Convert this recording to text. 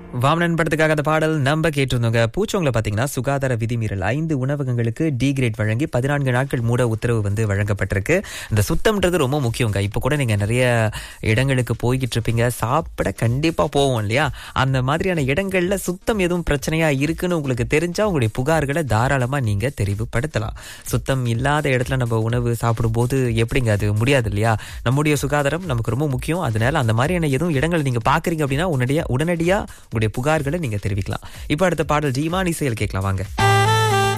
வாமனன் படத்துக்காக அந்த பாடல் நம்ம கேட்டிருந்தோங்க பூச்சோங்களை பார்த்தீங்கன்னா சுகாதார விதிமீறல் ஐந்து உணவகங்களுக்கு டி கிரேட் வழங்கி பதினான்கு நாட்கள் மூட உத்தரவு வந்து வழங்கப்பட்டிருக்கு இந்த சுத்தம்ன்றது ரொம்ப முக்கியங்க இப்போ கூட நீங்க நிறைய இடங்களுக்கு போய்கிட்டு இருப்பீங்க சாப்பிட கண்டிப்பா போவோம் இல்லையா அந்த மாதிரியான இடங்கள்ல சுத்தம் எதுவும் பிரச்சனையா இருக்குன்னு உங்களுக்கு தெரிஞ்சா உங்களுடைய புகார்களை தாராளமா நீங்க தெரிவுபடுத்தலாம் சுத்தம் இல்லாத இடத்துல நம்ம உணவு சாப்பிடும்போது எப்படிங்க அது முடியாது இல்லையா நம்முடைய சுகாதாரம் நமக்கு ரொம்ப முக்கியம் அதனால அந்த மாதிரியான எதுவும் இடங்கள் நீங்க பாக்குறீங்க அப்படின்னா உடனடியா உடனடியா உங்களுடைய புகார்களை நீங்க தெரிவிக்கலாம் இப்போ அடுத்த பாடல் ஜீமானி செயல் கேட்கலாம் வாங்க